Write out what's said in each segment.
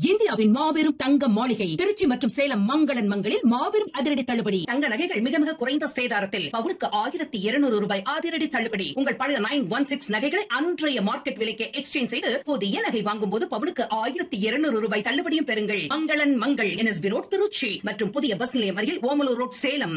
இந்தியாவின் மாபெரும் தங்க மாளிகை திருச்சி மற்றும் சேலம் மங்களன் மங்களில் மாபெரும் அதிரடி தள்ளுபடி தங்க நகைகள் மிக மிக குறைந்த சேதாரத்தில் பவுனுக்கு ஆயிரத்தி இருநூறு ரூபாய் அதிரடி தள்ளுபடி உங்கள் பழைய நைன் ஒன் சிக்ஸ் நகைகளை அன்றைய மார்க்கெட் விலைக்கு எக்ஸ்சேஞ்ச் செய்து புதிய நகை வாங்கும் போது பவுனுக்கு ஆயிரத்தி இருநூறு ரூபாய் தள்ளுபடியும் பெறுங்கள் மங்களன் மங்கள் என்எஸ்பி ரோட் திருச்சி மற்றும் புதிய பஸ் நிலையம் அருகில் ஓமலூர் ரோட் சேலம்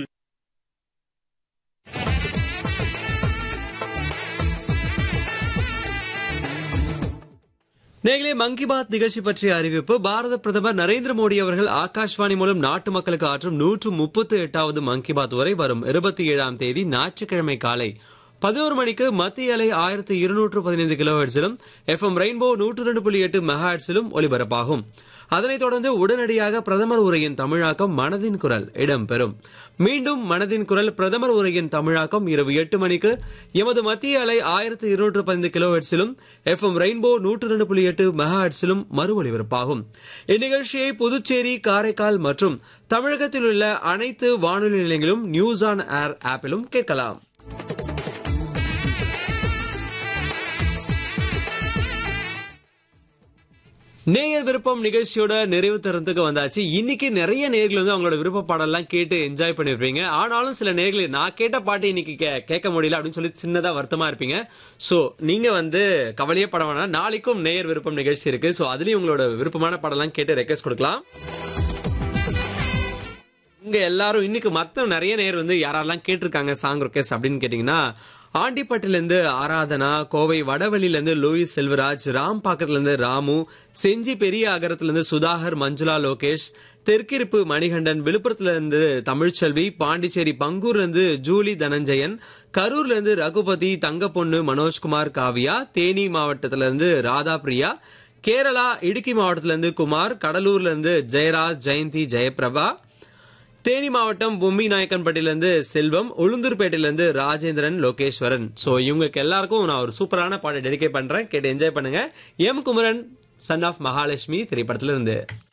நேர்களே மங்கி பாத் நிகழ்ச்சி பற்றிய அறிவிப்பு பாரத பிரதமர் நரேந்திர மோடி அவர்கள் ஆகாஷ்வாணி மூலம் நாட்டு மக்களுக்கு ஆற்றும் நூற்று முப்பத்தி எட்டாவது மங்கி பாத் உரை வரும் இருபத்தி ஏழாம் தேதி ஞாயிற்றுக்கிழமை காலை பதினோரு மணிக்கு மத்திய அலை ஆயிரத்தி இருநூற்று பதினைந்து கிலோ ஹெட்ஸிலும் எஃப்எம் ரெயின்போ நூற்று ரெண்டு புள்ளி எட்டு மெகா ஹெட்ஸிலும் ஒலிபரப்பாகும் அதனைத் தொடர்ந்து உடனடியாக பிரதமர் உரையின் தமிழாக்கம் மனதின் குரல் இடம்பெறும் மீண்டும் மனதின் குரல் பிரதமர் உரையின் தமிழாக்கம் இரவு எட்டு மணிக்கு எமது மத்திய அலை ஆயிரத்தி இருநூற்று பதினைந்து கிலோ ஹெட்ஸிலும் எஃப்எம் ரெயின்போ நூற்று ரெண்டு புள்ளி எட்டு மெகா ஹெட்ஸிலும் மறு ஒலிபரப்பாகும் இந்நிகழ்ச்சியை புதுச்சேரி காரைக்கால் மற்றும் தமிழகத்தில் உள்ள அனைத்து வானொலி நிலையங்களும் நியூஸ் ஆன் ஏர் ஆப்பிலும் கேட்கலாம் நேயர் விருப்பம் நிகழ்ச்சியோட நிறைவு தரத்துக்கு வந்தாச்சு இன்னைக்கு நிறைய நேர்கள் வந்து அவங்களோட விருப்ப பாடல்லாம் கேட்டு என்ஜாய் பண்ணிருப்பீங்க ஆனாலும் சில நேர்கள் நான் கேட்ட பாட்டு இன்னைக்கு கே- கேட்க முடியல அப்படின்னு சொல்லி சின்னதா வருத்தமா இருப்பீங்க சோ நீங்க வந்து கவலையே பட வேணாம் நாளைக்கும் நேயர் விருப்பம் நிகழ்ச்சி இருக்கு சோ அதுலயும் உங்களோட விருப்பமான பாடலாம் கேட்டு ரெக்வஸ்ட் கொடுக்கலாம் இங்க எல்லாரும் இன்னைக்கு மத்த நிறைய நேர் வந்து யாரெல்லாம் கேட்டிருக்காங்க சாங் ரெக்வஸ்ட் அப்படின்னு கேட்டீங்கன்னா ஆண்டிப்பட்டில இருந்து ஆராதனா கோவை வடவழியில இருந்து லூயிஸ் செல்வராஜ் ராம்பாக்கத்துல இருந்து ராமு செஞ்சி பெரிய அகரத்துல இருந்து சுதாகர் மஞ்சுளா லோகேஷ் தெற்கிருப்பு மணிகண்டன் விழுப்புரத்துல இருந்து தமிழ்ச்செல்வி பாண்டிச்சேரி பங்கூர்ல இருந்து ஜூலி தனஞ்சயன் கரூர்ல இருந்து ரகுபதி தங்கப்பொண்ணு மனோஜ்குமார் காவியா தேனி மாவட்டத்துல இருந்து ராதா பிரியா கேரளா இடுக்கி மாவட்டத்துல இருந்து குமார் கடலூர்ல இருந்து ஜெயராஜ் ஜெயந்தி ஜெயபிரபா தேனி மாவட்டம் பொம்மி நாயக்கன்பட்டில இருந்து செல்வம் உளுந்தூர்பேட்டையில இருந்து ராஜேந்திரன் லோகேஸ்வரன் சோ இவங்களுக்கு எல்லாருக்கும் நான் ஒரு சூப்பரான பாட்டை டெடிகேட் பண்றேன் கேட்டு என்ஜாய் பண்ணுங்க M Kumaran son of Mahalakshmi திரைப்படத்துல இருந்து